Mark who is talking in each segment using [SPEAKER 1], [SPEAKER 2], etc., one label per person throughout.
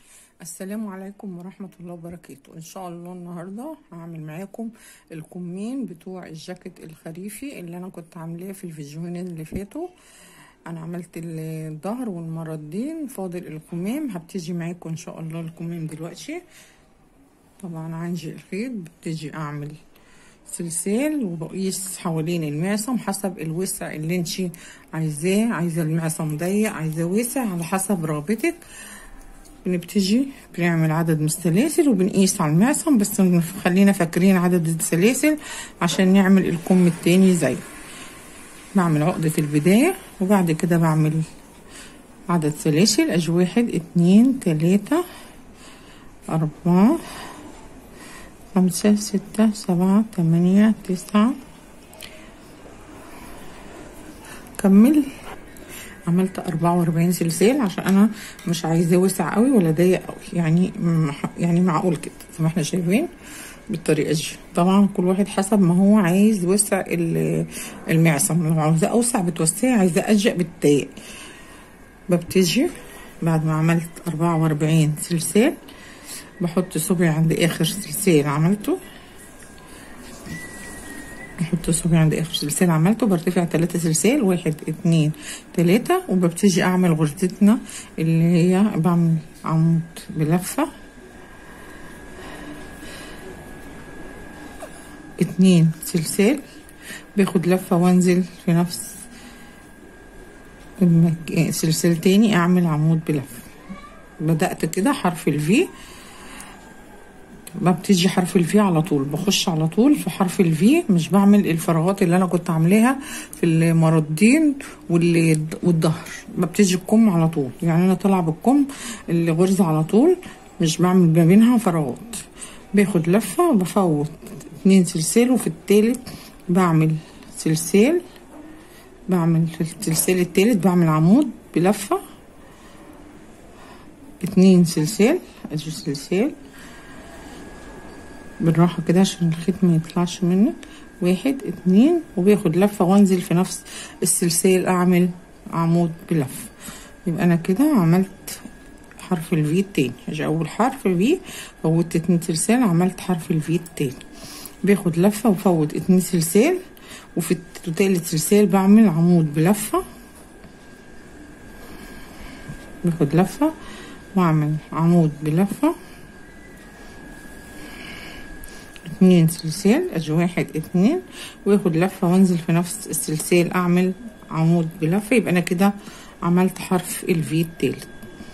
[SPEAKER 1] السلام عليكم ورحمة الله وبركاته إن شاء الله النهاردة هعمل معاكم الكمين بتوع الجاكيت الخريفي اللي أنا كنت عاملاه في الفيديوهين اللي فاتوا أنا عملت الظهر والمردين فاضل الكمام هبتدي معاكم إن شاء الله الكمام دلوقتي طبعا عندي الخيط ببتدي أعمل سلسال وبقيس حوالين المعصم حسب الوسع اللي انتي عايزاه عايزه المعصم ضيق عايزاه واسع على حسب رغبتك بنبتدي بنعمل عدد من السلاسل وبنقيس على المعصم بس خلينا فاكرين عدد السلاسل عشان نعمل الكم التاني زيه بعمل عقدة البداية وبعد كده بعمل عدد سلاسل اجي واحد اتنين تلاتة اربعة خمسة ستة سبعة تمانية تسعة كمل عملت أربعة وأربعين سلسال عشان أنا مش عايزاه وسع قوي ولا ضيق قوي يعني يعني معقول كده زي ما احنا شايفين بالطريقة دي طبعا كل واحد حسب ما هو عايز وسع المعصم لو عاوزاه أوسع بتوسعي عايزاه أضيق بتضيق ببتدي بعد ما عملت أربعة وأربعين سلسال بحط صبعي عند آخر سلسال عملته بحط صبعي عند اخر سلسال عملته برتفع تلاتة سلسال واحد اتنين تلاتة وببتدي اعمل غرزتنا اللي هي بعمل عمود بلفة اتنين سلسال باخد لفة وانزل في نفس المك... سلسال تاني اعمل عمود بلفة بدأت كده حرف الفي ببتدي حرف الفي على طول بخش على طول في حرف الفي مش بعمل الفراغات اللي انا كنت عاملاها في المردين والظهر ببتدي الكم على طول يعني انا طالعه بالكم الغرزه على طول مش بعمل ما بينها فراغات باخد لفه بفوت اتنين سلسال وفي التالت بعمل سلسال بعمل في السلسال التالت بعمل عمود بلفه اتنين سلسال ادي سلسال بالراحة كده عشان الخيط ما يطلعش منك واحد اتنين وباخد لفة وانزل في نفس السلسال اعمل عمود بلفة يبقى انا كده عملت حرف الفي التاني اجي اول حرف الفي فوتت اتنين سلسال عملت حرف الفي التاني باخد لفة وفوت اتنين سلسال وفي تالت سلسال بعمل عمود بلفة باخد لفة واعمل عمود بلفة اتنين سلسال اجي واحد اتنين واخد لفة وانزل في نفس السلسال اعمل عمود بلفة يبقى انا كده عملت حرف الفي التالت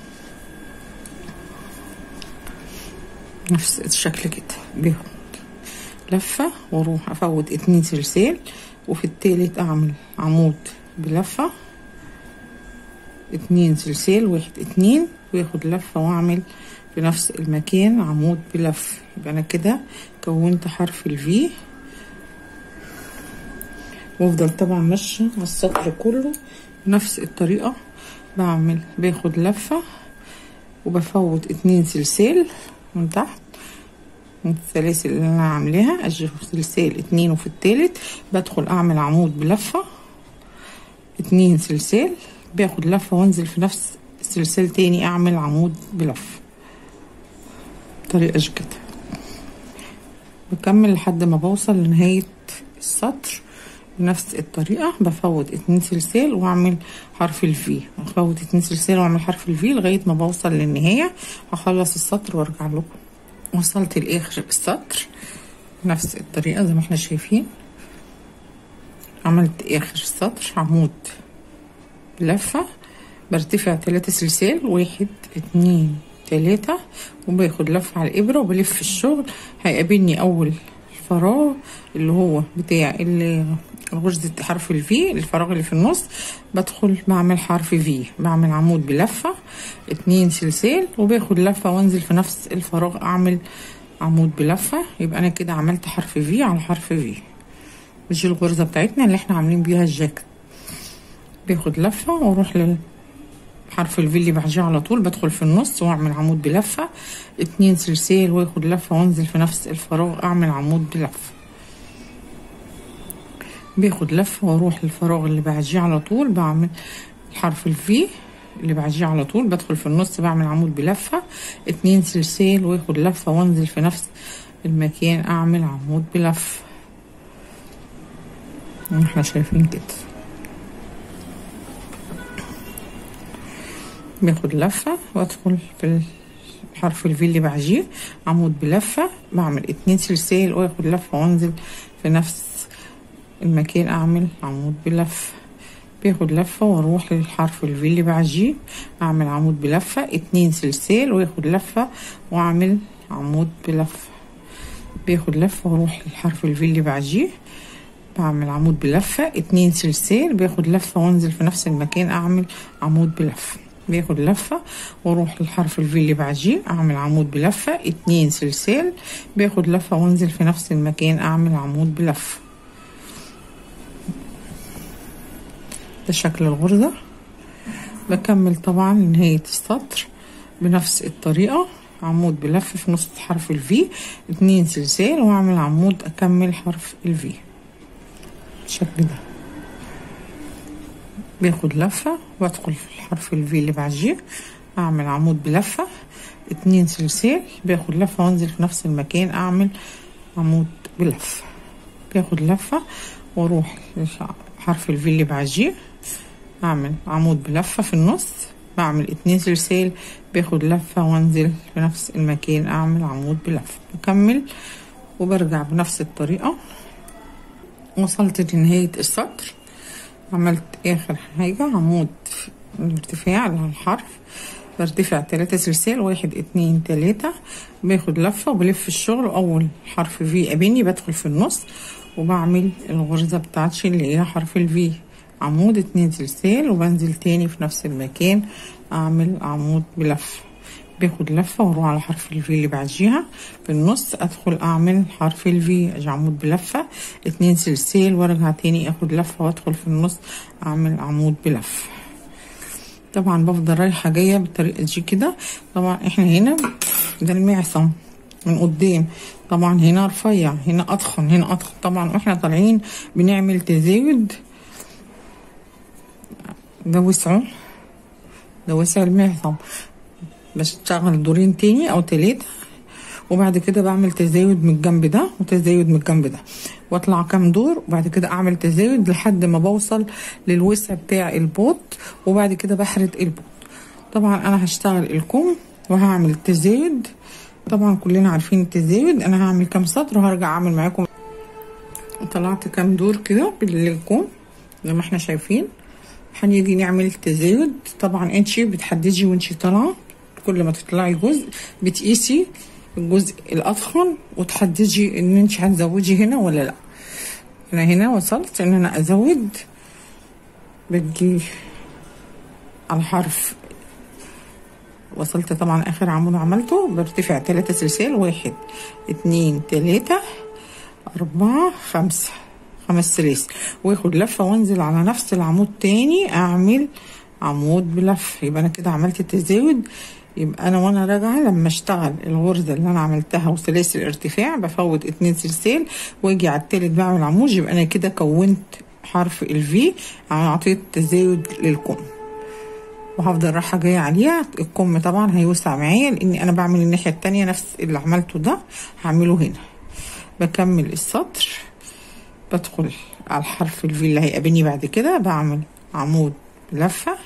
[SPEAKER 1] نفس الشكل كده باخد لفة واروح افوت اتنين سلسال وفي التالت اعمل عمود بلفة اتنين سلسال واحد اتنين واخد لفة واعمل في نفس المكان عمود بلف يبقى انا كده كونت حرف الفي وافضل طبعا ماشيه على السطر كله بنفس الطريقه بعمل باخد لفه وبفوت اتنين سلسال من تحت من السلاسل اللي انا عاملاها اجي في سلسال اتنين وفي التالت بدخل اعمل عمود بلفه اتنين سلسال باخد لفه وانزل في نفس سلسال تاني اعمل عمود بلفه طريقة كده بكمل لحد ما بوصل لنهاية السطر بنفس الطريقة بفوت اتنين سلسال واعمل حرف الفي بفوت اتنين سلسال واعمل حرف الفي لغاية ما بوصل للنهاية هخلص السطر وارجع لكم وصلت لاخر السطر بنفس الطريقة زي ما احنا شايفين عملت اخر السطر عمود لفة برتفع تلاتة سلسال واحد اتنين تلاتة وباخد لفة على الإبرة وبلف الشغل هيقابلني أول فراغ اللي هو بتاع اللي غرزة حرف الفي الفراغ اللي في النص بدخل بعمل حرف في بعمل عمود بلفة اتنين سلسال وباخد لفة وانزل في نفس الفراغ اعمل عمود بلفة يبقى انا كده عملت حرف في على حرف في دي الغرزة بتاعتنا اللي احنا عاملين بيها الجاكيت باخد لفة واروح لل حرف الفي اللي بعديه على طول بدخل في النص واعمل عمود بلفة اتنين سلسال واخد لفة وانزل في نفس الفراغ اعمل عمود بلفة باخد لفة واروح للفراغ اللي بعديه على طول بعمل حرف الفي اللي بعديه على طول بدخل في النص بعمل عمود بلفة اتنين سلسال واخد لفة وانزل في نفس المكان اعمل عمود بلفة احنا شايفين كده باخد لفة وادخل في حرف الفي اللي بعديه عمود بلفة بعمل اتنين سلسال واخد لفة وانزل في نفس المكان اعمل عمود بلفة باخد لفة واروح للحرف الفي اللي بعديه اعمل عمود بلفة اتنين سلسال واخد لفة واعمل عمود بلفة باخد لفة واروح للحرف الفي اللي بعديه بعمل عمود بلفة اتنين سلسال باخد لفة وانزل في نفس المكان اعمل عمود بلفة باخد لفة واروح للحرف الفي اللي بعديه اعمل عمود بلفة اتنين سلسال باخد لفة وانزل في نفس المكان اعمل عمود بلفة ده شكل الغرزة بكمل طبعا نهاية السطر بنفس الطريقة عمود بلف في نص حرف الفي اتنين سلسال واعمل عمود اكمل حرف الفي بالشكل ده باخد لفة وادخل في الحرف الفي اللي بعديه اعمل عمود بلفة اتنين سلسال باخد لفة وانزل في نفس المكان اعمل عمود بلفة باخد لفة واروح حرف الفي اللي بعديه اعمل عمود بلفة في النص بعمل اتنين سلسال باخد لفة وانزل في نفس المكان اعمل عمود بلفة بكمل وبرجع بنفس الطريقة وصلت لنهاية السطر عملت اخر حاجة عمود الارتفاع على الحرف برتفع تلاتة سلسال واحد اتنين تلاتة باخد لفة وبلف الشغل واول حرف في قابلني بدخل في النص وبعمل الغرزة بتاعتي اللي هي حرف الفي عمود اتنين سلسال وبنزل تاني في نفس المكان اعمل عمود بلفة باخد لفة واروح على حرف الفي اللي بعديها في النص ادخل اعمل حرف الفي اجي عمود بلفة اتنين سلسال وارجع تاني اخد لفة وادخل في النص اعمل عمود بلفة طبعا بفضل رايحة جاية بالطريقة دي كده طبعا احنا هنا ده المعصم من قدام طبعا هنا رفيع هنا اضخم هنا اضخم طبعا واحنا طالعين بنعمل تزايد ده وسعه ده وسع المعصم بشتغل دورين تاني او تلاتة وبعد كده بعمل تزايد من الجنب ده وتزايد من الجنب ده واطلع كام دور وبعد كده اعمل تزايد لحد ما بوصل للوسع بتاع البوت وبعد كده بحرد البوت طبعا انا هشتغل الكم وهعمل تزايد طبعا كلنا عارفين التزايد انا هعمل كام سطر وهرجع اعمل معاكم طلعت كام دور كده بالكم زي ما احنا شايفين هنيجي نعمل تزايد طبعا انتي بتحددي وانتي طالعه كل ما تطلعي جزء بتقيسي الجزء الاضخم وتحددي ان انت هتزودي هنا ولا لا انا هنا وصلت ان انا ازود بتجي على الحرف وصلت طبعا اخر عمود عملته برتفع تلاتة سلسال واحد اتنين تلاتة اربعة خمسة خمس سلاسل واخد لفة وانزل على نفس العمود تاني اعمل عمود بلف يبقى انا كده عملت التزايد يبقى انا وانا راجعه لما اشتغل الغرزه اللي انا عملتها وسلاسل ارتفاع بفوت اتنين سلسال واجي على التالت بعمل عمود يبقى انا كده كونت حرف الفي اعطيت تزايد للكم وهفضل رايحه جايه عليها الكم طبعا هيوسع معايا لاني انا بعمل الناحيه التانية نفس اللي عملته ده هعمله هنا بكمل السطر بدخل على الحرف الفي اللي هيقابلني بعد كده بعمل عمود لفه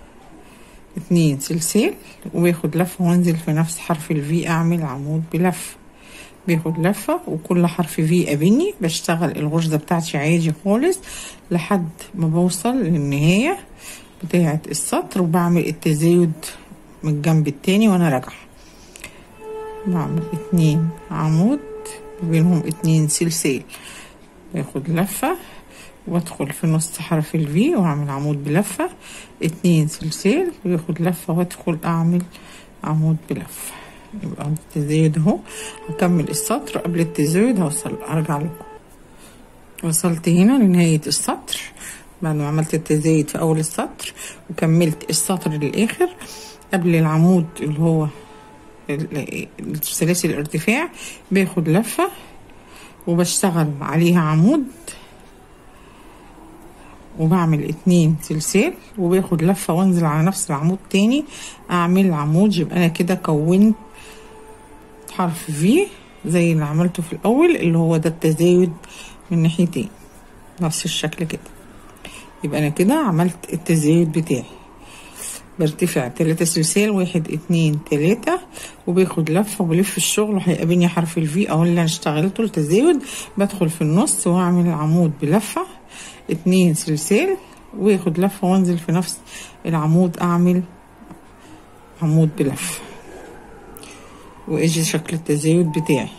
[SPEAKER 1] اتنين سلسال وباخد لفة وانزل في نفس حرف الفي اعمل عمود بلفة باخد لفة وكل حرف في قابلني بشتغل الغرزة بتاعتي عادي خالص لحد ما بوصل للنهاية بتاعة السطر وبعمل التزايد من الجنب التاني وانا راجعة بعمل اتنين عمود بينهم اتنين سلسال باخد لفة وادخل في نص حرف الفي واعمل عمود بلفة اتنين سلسال وياخد لفة وادخل اعمل عمود بلفة يبقى التزايد اهو هكمل السطر قبل التزايد هوصل ارجع لكم وصلت هنا لنهاية السطر بعد ما عملت التزايد في اول السطر وكملت السطر للاخر قبل العمود اللي هو سلاسل الارتفاع باخد لفة وبشتغل عليها عمود وبعمل اتنين سلسال وباخد لفة وانزل على نفس العمود تاني اعمل عمود يبقى انا كده كونت حرف في زي اللي عملته في الاول اللي هو ده التزايد من ناحيتين نفس الشكل كده يبقى انا كده عملت التزايد بتاعي برتفع تلاتة سلسال واحد اتنين تلاتة وباخد لفة وبلف الشغل وهيقابلني حرف الفي او اللي انا اشتغلته التزايد بدخل في النص واعمل العمود بلفة اتنين سلسال واخد لفة وانزل في نفس العمود اعمل عمود بلفة واجي شكل التزايد بتاعي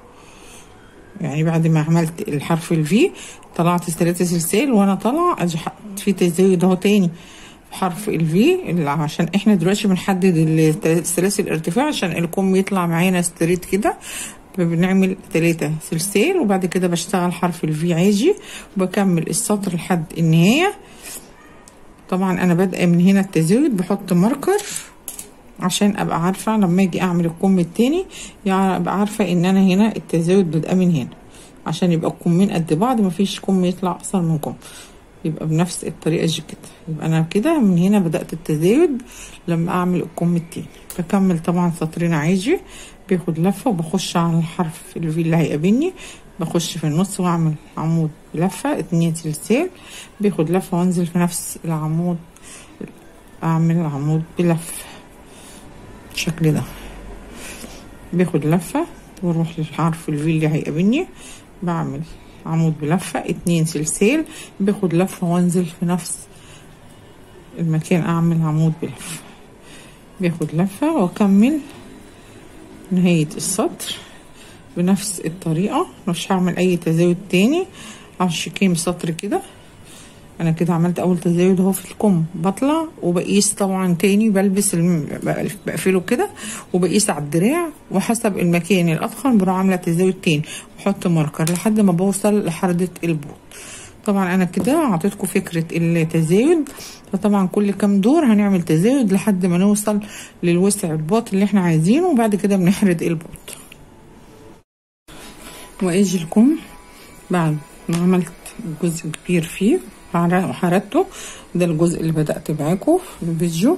[SPEAKER 1] يعني بعد ما عملت الحرف الفي طلعت ثلاثة سلسال وانا طالعة اجي في تزايد اهو تاني حرف الفي عشان احنا دلوقتي بنحدد السلاسل الارتفاع عشان الكم يطلع معانا ستريت كده بنعمل تلاتة سلسال وبعد كده بشتغل حرف الفي عادي وبكمل السطر لحد النهاية طبعا انا بادئه من هنا التزايد بحط ماركر عشان ابقى عارفه لما اجي اعمل الكم التاني يعني ابقى عارفه ان انا هنا التزايد بادئه من هنا عشان يبقى الكمين قد بعض مفيش كم يطلع اقصر من كم يبقى بنفس الطريقه دي كده يبقى انا كده من هنا بدات التزايد لما اعمل الكم التاني بكمل طبعا سطرين عادي باخد لفه وبخش على الحرف الفي اللي هيقابلني بخش في النص واعمل عمود لفه اتنين سلسال باخد لفه وانزل في نفس العمود اعمل عمود بلفه بالشكل ده باخد لفه واروح للحرف الفي اللي هيقابلني بعمل عمود بلفة اتنين سلسال باخد لفة وانزل في نفس المكان اعمل عمود بلفة باخد لفة واكمل نهاية السطر بنفس الطريقة مش هعمل اي تزايد تاني عشان كام سطر كده انا كده عملت اول تزايد اهو في الكم بطلع وبقيس طبعا تاني بلبس الم... بقفله كده وبقيس على الدراع وحسب المكان الاضخم بروح عامله تزايد تاني واحط ماركر لحد ما بوصل لحردة البوت طبعا انا كده اعطيتكم فكرة التزايد فطبعا كل كام دور هنعمل تزايد لحد ما نوصل للوسع البوت اللي احنا عايزينه وبعد كده بنحرد البوت واجي لكم بعد ما عملت جزء كبير فيه وحردته ده الجزء اللي بدأت معاكم في الفيديو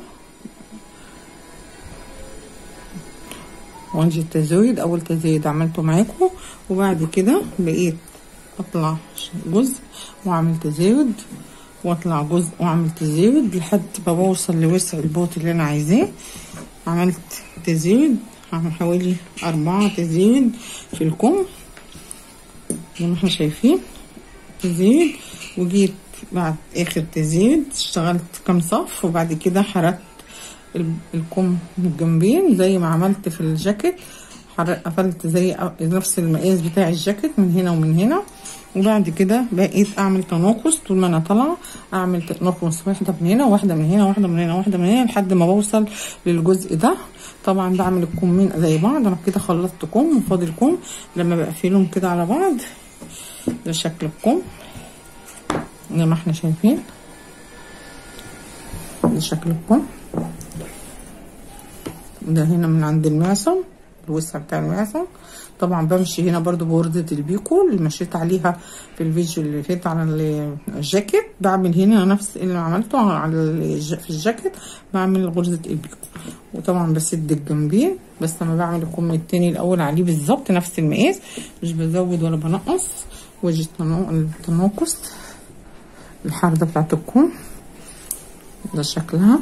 [SPEAKER 1] وانجي التزايد اول تزايد عملته معاكم وبعد كده بقيت اطلع جزء واعمل تزايد واطلع جزء واعمل تزايد لحد ما بوصل لوسع البوت اللي انا عايزاه عملت تزايد حوالي أربعة تزايد في الكم زي ما احنا شايفين تزايد وجيت بعد اخر تزايد اشتغلت كام صف وبعد كده حردت الكم من الجنبين زي ما عملت في الجاكيت قفلت زي نفس المقاس بتاع الجاكيت من هنا ومن هنا وبعد كده بقيت اعمل تناقص طول ما انا طالعه اعمل تناقص واحده من هنا واحده من هنا واحده من هنا واحده من هنا لحد ما بوصل للجزء ده طبعا بعمل الكمين زي بعض انا كده خلصت كم وفاضل كم لما بقفلهم كده على بعض ده شكل الكم زي ما احنا شايفين ده شكل الكم ده هنا من عند المعصم الوسع بتاع المعصم طبعا بمشي هنا برضو بوردة البيكو اللي مشيت عليها في الفيديو اللي فات على الجاكيت بعمل هنا نفس اللي عملته على في الجاكيت بعمل غرزة البيكو وطبعا بسد الجنبين بس لما بعمل الكم التاني الاول عليه بالظبط نفس المقاس مش بزود ولا بنقص واجي التناقص الحردة بتاعت الكم ده شكلها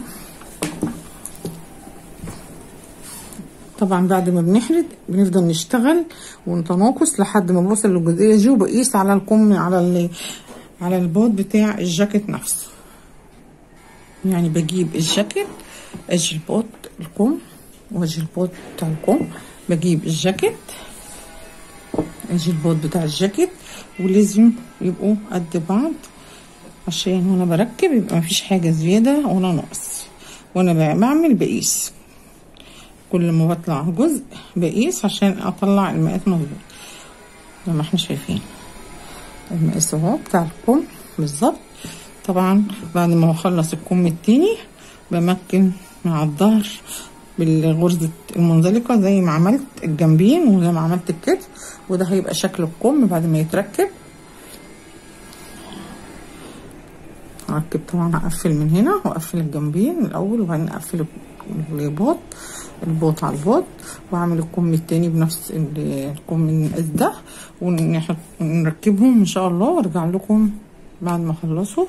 [SPEAKER 1] طبعا بعد ما بنحرد بنفضل نشتغل ونتناقص لحد ما بوصل للجزئيه دي وبقيس على الكم على ال على البوت بتاع الجاكيت نفسه يعني بجيب الجاكيت اجي البوت الكم واجي البوت بتاع الكم بجيب الجاكيت اجي البوت بتاع الجاكيت ولازم يبقوا قد بعض عشان وانا بركب يبقى مفيش حاجه زياده ولا ناقص وانا بعمل بقيس كل ما بطلع جزء بقيس عشان اطلع المقاس مظبوط زي ما احنا شايفين المقاس اهو بتاع الكم بالظبط طبعا بعد ما بخلص الكم التاني بمكن مع الظهر بالغرزة المنزلقة زي ما عملت الجنبين وزي ما عملت الكتف وده هيبقى شكل الكم بعد ما يتركب هركب طبعا هقفل من هنا واقفل الجنبين الاول وبعدين اقفل البوط البوط على البوط واعمل الكم التاني بنفس الكم المقاس ده ونركبهم ان شاء الله وارجع لكم بعد ما اخلصه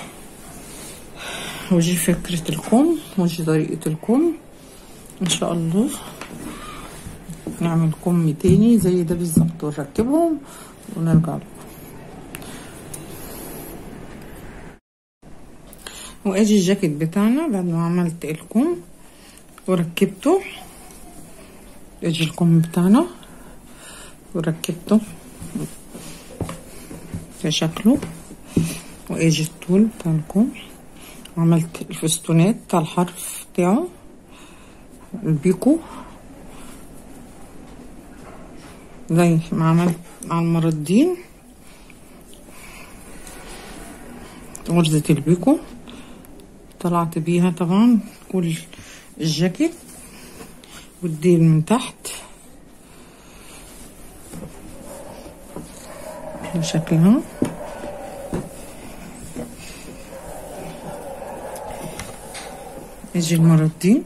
[SPEAKER 1] ودي فكرة الكم ودي طريقة الكم ان شاء الله نعمل كم تاني زي ده بالظبط ونركبهم ونرجع لكم وادي الجاكيت بتاعنا بعد ما عملت الكم وركبته ادي الكم بتاعنا وركبته في شكله واجي الطول بتاع الكم عملت الفستونات بتاع الحرف بتاعه البيكو زي ما عملت على المردين غرزة البيكو طلعت بيها طبعا كل الجاكيت والديل من تحت بشكلها يجي المردين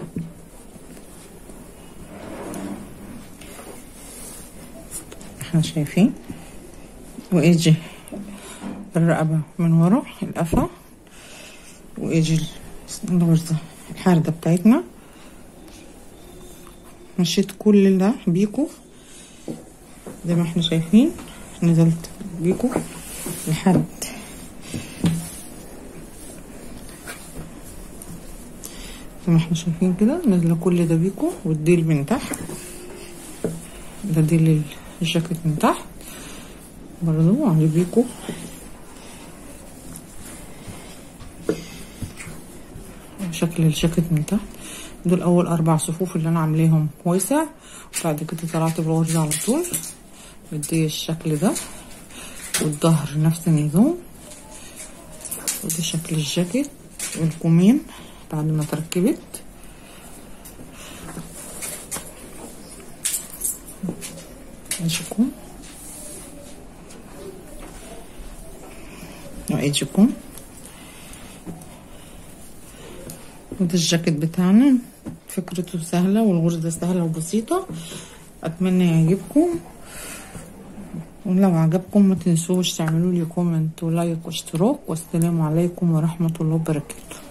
[SPEAKER 1] احنا شايفين ويجي الرقبة من ورا القفا ويجي الغرزة الحاردة بتاعتنا مشيت كل ده بيكو زي ما احنا شايفين نزلت بيكو لحد زي ما احنا شايفين كده نازله كل ده بيكو والديل من تحت ده ديل الجاكيت من تحت برضو على بيكو شكل الجاكيت من تحت دول اول اربع صفوف اللي انا عاملاهم واسع وبعد كده طلعت بالغرزه على طول بدي الشكل ده والظهر نفس النظام وده شكل الجاكيت والكمين بعد ما تركبت اجيكم واجيكم وده الجاكيت بتاعنا فكرته سهلة والغرزة سهلة وبسيطة اتمنى يعجبكم ولو عجبكم ما تنسوش تعملوا لي كومنت ولايك واشتراك والسلام عليكم ورحمة الله وبركاته